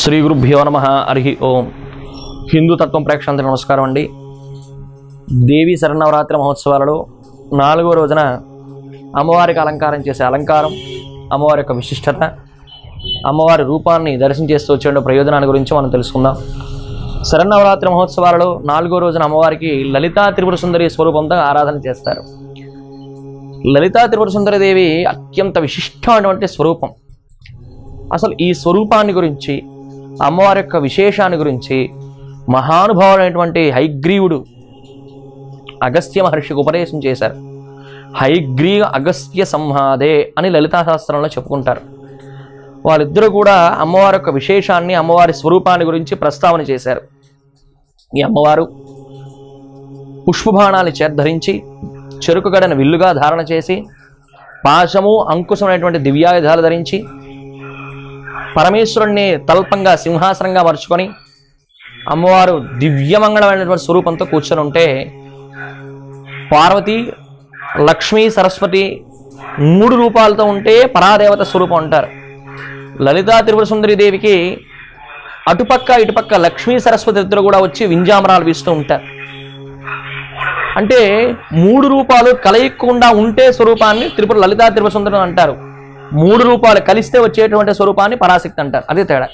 శ్రీ గురుభ్యో నమ హరి ఓం హిందూ తత్వం ప్రేక్షకులందరికీ నమస్కారం అండి దేవి శరణవరాత్రి మహోత్సవాలలో నాలుగో రోజున అమ్మవారికి అలంకారం చేసే అలంకారం అమ్మవారి యొక్క విశిష్టత అమ్మవారి రూపాన్ని దర్శనం చేస్తూ వచ్చే ప్రయోజనాల గురించి మనం తెలుసుకుందాం శరణవరాత్రి మహోత్సవాలలో నాలుగో రోజున అమ్మవారికి లలితా త్రిపుర సుందరి స్వరూపంతో ఆరాధన చేస్తారు లలితా త్రిపుర సుందరి దేవి అత్యంత విశిష్టమైనటువంటి స్వరూపం అసలు ఈ స్వరూపాన్ని గురించి అమ్మవారి యొక్క విశేషాన్ని గురించి మహానుభావుడైనటువంటి హైగ్రీవుడు అగస్త్య మహర్షికి ఉపదేశం చేశారు హైగ్రీవ అగస్త్య సంహాదే అని లలితా శాస్త్రంలో చెప్పుకుంటారు వాళ్ళిద్దరూ కూడా అమ్మవారి యొక్క విశేషాన్ని అమ్మవారి స్వరూపాన్ని గురించి ప్రస్తావన చేశారు ఈ అమ్మవారు పుష్పబాణాలు చేర్ధరించి చెరుకు గడను విల్లుగా ధారణ చేసి పాశము అంకుశమైనటువంటి దివ్యాయుధాలు ధరించి పరమేశ్వరుణ్ణి తల్పంగా సింహాసనంగా మరుచుకొని అమ్మవారు దివ్యమంగళమైనటువంటి స్వరూపంతో కూర్చొని ఉంటే పార్వతి లక్ష్మీ సరస్వతి మూడు రూపాలతో ఉంటే పరాదేవత స్వరూపం అంటారు లలితా త్రిపుర సుందరి దేవికి అటుపక్క ఇటుపక్క లక్ష్మీ సరస్వతి ఇద్దరు కూడా వచ్చి వింజామరాలు వీస్తూ ఉంటారు అంటే మూడు రూపాలు కలయకుండా ఉంటే స్వరూపాన్ని త్రిపుర లలితా త్రిపుర సుందరం అంటారు మూడు రూపాలు కలిస్తే వచ్చేటువంటి స్వరూపాన్ని పరాశక్తి అంటారు అదే తేడా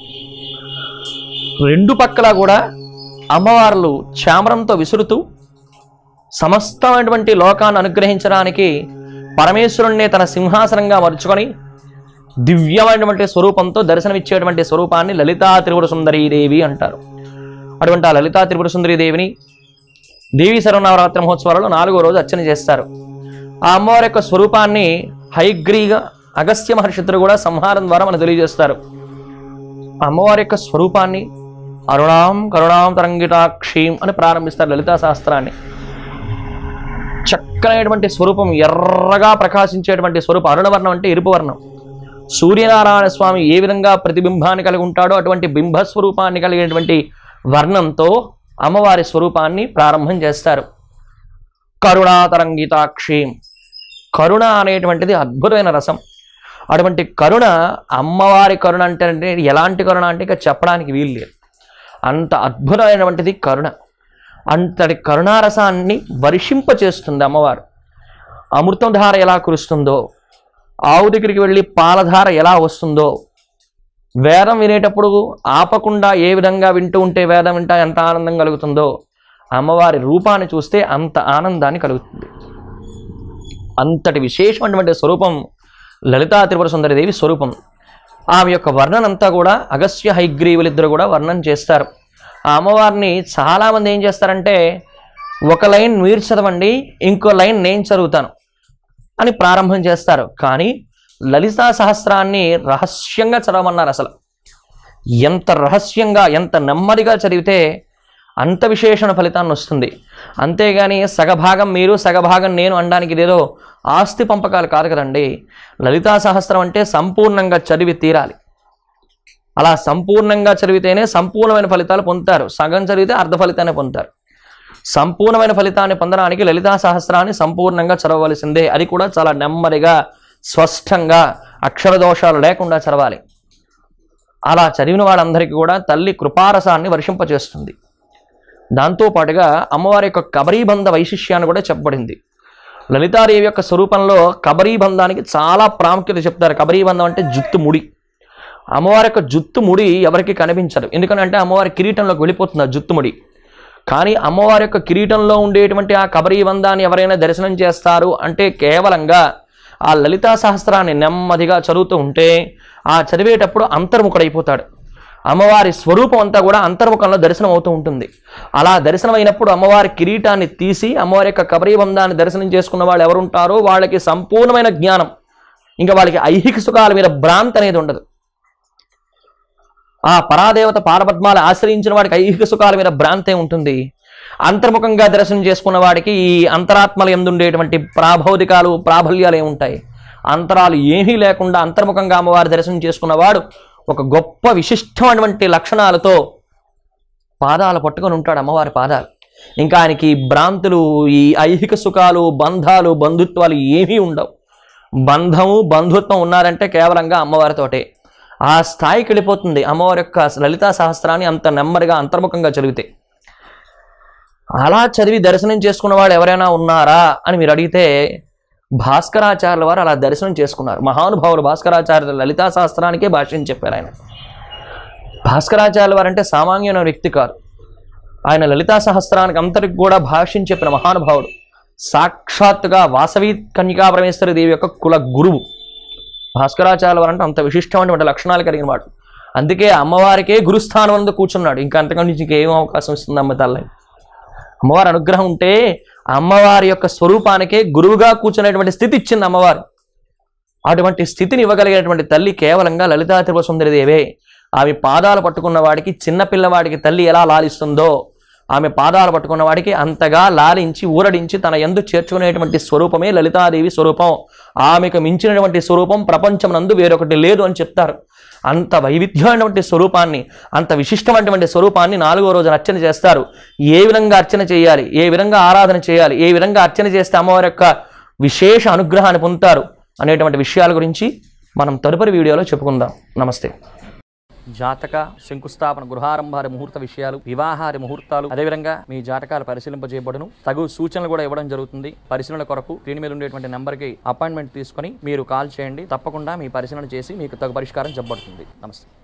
రెండు పక్కల కూడా అమ్మవార్లు చామరంతో విసురుతూ సమస్తమైనటువంటి లోకాన్ని అనుగ్రహించడానికి పరమేశ్వరుణ్ణి తన సింహాసనంగా మరుచుకొని దివ్యమైనటువంటి స్వరూపంతో దర్శనమిచ్చేటువంటి స్వరూపాన్ని లలితా త్రిపుర సుందరీదేవి అంటారు అటువంటి ఆ లలితా త్రిపుర సుందరీదేవిని దేవీ శరవనవరాత్రి మహోత్సవాలలో నాలుగో రోజు అర్చన చేస్తారు ఆ అమ్మవారి యొక్క స్వరూపాన్ని హైగ్రీగా అగస్త్య మహర్షిద్దరు కూడా సంహారం ద్వారా మనకు తెలియజేస్తారు ఆ అమ్మవారి యొక్క స్వరూపాన్ని అరుణాం కరుణాం తరంగితాక్షీం అని ప్రారంభిస్తారు లలితా శాస్త్రాన్ని చక్కనైనటువంటి స్వరూపం ఎర్రగా ప్రకాశించేటువంటి స్వరూపం అరుణవర్ణం అంటే ఎరుపు వర్ణం సూర్యనారాయణ స్వామి ఏ విధంగా ప్రతిబింబాన్ని కలిగి ఉంటాడో అటువంటి బింబ స్వరూపాన్ని కలిగినటువంటి వర్ణంతో అమ్మవారి స్వరూపాన్ని ప్రారంభం చేస్తారు కరుణాతరంగితాక్షీం కరుణ అనేటువంటిది అద్భుతమైన రసం అటువంటి కరుణ అమ్మవారి కరుణ అంటే అంటే ఎలాంటి కరుణ అంటే ఇక చెప్పడానికి వీలు లేదు అంత అద్భుతమైనటువంటిది కరుణ అంతటి కరుణారసాన్ని వర్షింపచేస్తుంది అమ్మవారు అమృతం ధార ఎలా కురుస్తుందో ఆవు దగ్గరికి వెళ్ళి పాలధార ఎలా వస్తుందో వేదం వినేటప్పుడు ఆపకుండా ఏ విధంగా వింటూ ఉంటే వేదం వింటా ఎంత ఆనందం కలుగుతుందో అమ్మవారి రూపాన్ని చూస్తే అంత ఆనందాన్ని కలుగుతుంది అంతటి విశేషమైనటువంటి స్వరూపం లలితా త్రిపుర సుందరిదేవి స్వరూపం ఆమె యొక్క వర్ణన అంతా కూడా అగస్త్య హైగ్రీవులిద్దరు కూడా వర్ణన చేస్తారు ఆ అమ్మవారిని చాలామంది ఏం చేస్తారంటే ఒక లైన్ మీరు చదవండి ఇంకో లైన్ నేను చదువుతాను అని ప్రారంభం చేస్తారు కానీ లలితా సహస్రాన్ని రహస్యంగా చదవమన్నారు అసలు ఎంత రహస్యంగా ఎంత నెమ్మదిగా చదివితే అంత విశేషణ ఫలితాన్ని వస్తుంది అంతేగాని సగభాగం మీరు సగభాగం నేను అనడానికి ఇదేదో ఆస్తి పంపకాలు కాదు కదండి లలితా సహస్రం అంటే సంపూర్ణంగా చదివి తీరాలి అలా సంపూర్ణంగా చదివితేనే సంపూర్ణమైన ఫలితాలు పొందుతారు సగం చదివితే అర్ధ ఫలితాన్ని పొందుతారు సంపూర్ణమైన ఫలితాన్ని పొందడానికి లలితా సహస్రాన్ని సంపూర్ణంగా చదవవలసిందే అది కూడా చాలా నెమ్మదిగా స్పష్టంగా అక్షర దోషాలు లేకుండా చదవాలి అలా చదివిన వాళ్ళందరికీ కూడా తల్లి కృపారసాన్ని వర్షింపచేస్తుంది దాంతోపాటుగా అమ్మవారి యొక్క కబరీబంధ వైశిష్యాన్ని కూడా చెప్పబడింది లలితాదేవి యొక్క స్వరూపంలో కబరీబంధానికి చాలా ప్రాముఖ్యత చెప్తారు కబరీబంధం అంటే జుత్తు ముడి అమ్మవారి యొక్క జుత్తు ముడి ఎవరికి కనిపించదు ఎందుకంటే అమ్మవారి కిరీటంలోకి వెళ్ళిపోతుంది ఆ జుత్తు ముడి కానీ అమ్మవారి యొక్క కిరీటంలో ఉండేటువంటి ఆ కబరీబంధాన్ని ఎవరైనా దర్శనం చేస్తారు అంటే కేవలంగా ఆ లలితా సహస్రాన్ని నెమ్మదిగా చదువుతూ ఉంటే ఆ చదివేటప్పుడు అంతర్ముఖుడైపోతాడు అమ్మవారి స్వరూపం అంతా కూడా అంతర్ముఖంలో దర్శనం అవుతూ ఉంటుంది అలా దర్శనం అయినప్పుడు అమ్మవారి కిరీటాన్ని తీసి అమ్మవారి యొక్క కబరీబంధాన్ని దర్శనం చేసుకున్న వాళ్ళు ఎవరుంటారో వాళ్ళకి సంపూర్ణమైన జ్ఞానం ఇంకా వాళ్ళకి ఐహిక సుఖాల మీద భ్రాంతి అనేది ఉండదు ఆ పరాదేవత పారపద్మాలు ఆశ్రయించిన వాడికి ఐహిక సుఖాల మీద భ్రాంతే ఉంటుంది అంతర్ముఖంగా దర్శనం చేసుకున్న వాడికి ఈ అంతరాత్మలు ఎందుండేటువంటి ప్రాభౌతికాలు ప్రాబల్యాలు ఏముంటాయి అంతరాలు ఏమీ లేకుండా అంతర్ముఖంగా అమ్మవారి దర్శనం చేసుకున్నవాడు ఒక గొప్ప విశిష్టమైనటువంటి లక్షణాలతో పాదాలు పట్టుకొని ఉంటాడు అమ్మవారి పాదాలు ఇంకా ఆయనకి ఈ భ్రాంతులు ఈ ఐహిక సుఖాలు బంధాలు బంధుత్వాలు ఏమీ ఉండవు బంధము బంధుత్వం ఉన్నారంటే కేవలంగా అమ్మవారితోటే ఆ స్థాయికి వెళ్ళిపోతుంది అమ్మవారి యొక్క లలితా సహస్రాన్ని అంత నెమ్మదిగా అంతర్ముఖంగా చదివితే అలా చదివి దర్శనం చేసుకున్న వాళ్ళు ఎవరైనా ఉన్నారా అని మీరు అడిగితే భాస్కరాచార్యుల వారు అలా దర్శనం చేసుకున్నారు మహానుభావులు భాస్కరాచార్యుల లలితా శాస్త్రానికే భాష్యం చెప్పారు ఆయన భాస్కరాచార్యుల వారు అంటే సామాన్యమైన వ్యక్తి కాదు ఆయన లలితా సహస్రానికి అంతటికి కూడా భాష్యం చెప్పిన మహానుభావుడు సాక్షాత్తుగా వాసవి కన్యకా పరమేశ్వరి దేవి యొక్క కుల గురువు భాస్కరాచార్యుల వారు అంటే అంత విశిష్టమైనటువంటి లక్షణాలు కలిగిన వాడు అందుకే అమ్మవారికే గురుస్థానం అందు కూర్చున్నాడు ఇంకా అంతకంటే నుంచి ఇంకేం అవకాశం ఇస్తుంది అమ్మ తల్లి అమ్మవారి అనుగ్రహం ఉంటే అమ్మవారి యొక్క స్వరూపానికే గురువుగా కూర్చునేటువంటి స్థితి ఇచ్చింది అమ్మవారు అటువంటి స్థితిని ఇవ్వగలిగేటువంటి తల్లి కేవలంగా లలితా త్రిపుర సుందరి దేవే ఆమె పాదాలు పట్టుకున్న వాడికి చిన్న పిల్లవాడికి తల్లి ఎలా లాలిస్తుందో ఆమె పాదాలు పట్టుకున్న వాడికి అంతగా లాలించి ఊరడించి తన ఎందు చేర్చుకునేటువంటి స్వరూపమే లలితాదేవి స్వరూపం ఆమెకు మించినటువంటి స్వరూపం ప్రపంచమునందు వేరొకటి లేదు అని చెప్తారు అంత వైవిధ్యమైనటువంటి స్వరూపాన్ని అంత విశిష్టమైనటువంటి స్వరూపాన్ని నాలుగో రోజున అర్చన చేస్తారు ఏ విధంగా అర్చన చేయాలి ఏ విధంగా ఆరాధన చేయాలి ఏ విధంగా అర్చన చేస్తే అమ్మవారి యొక్క విశేష అనుగ్రహాన్ని పొందుతారు అనేటువంటి విషయాల గురించి మనం తదుపరి వీడియోలో చెప్పుకుందాం నమస్తే జాతక శంకుస్థాపన గృహారంభారి ముహూర్త విషయాలు వివాహారి ముహూర్తాలు అదేవిధంగా మీ జాతకాలు పరిశీలింపజేయబడును తగు సూచనలు కూడా ఇవ్వడం జరుగుతుంది పరిశీలన కొరకు స్క్రీన్ మీద ఉండేటువంటి నెంబర్కి అపాయింట్మెంట్ తీసుకొని మీరు కాల్ చేయండి తప్పకుండా మీ పరిశీలన చేసి మీకు తగు పరిష్కారం చెప్పబడుతుంది నమస్తే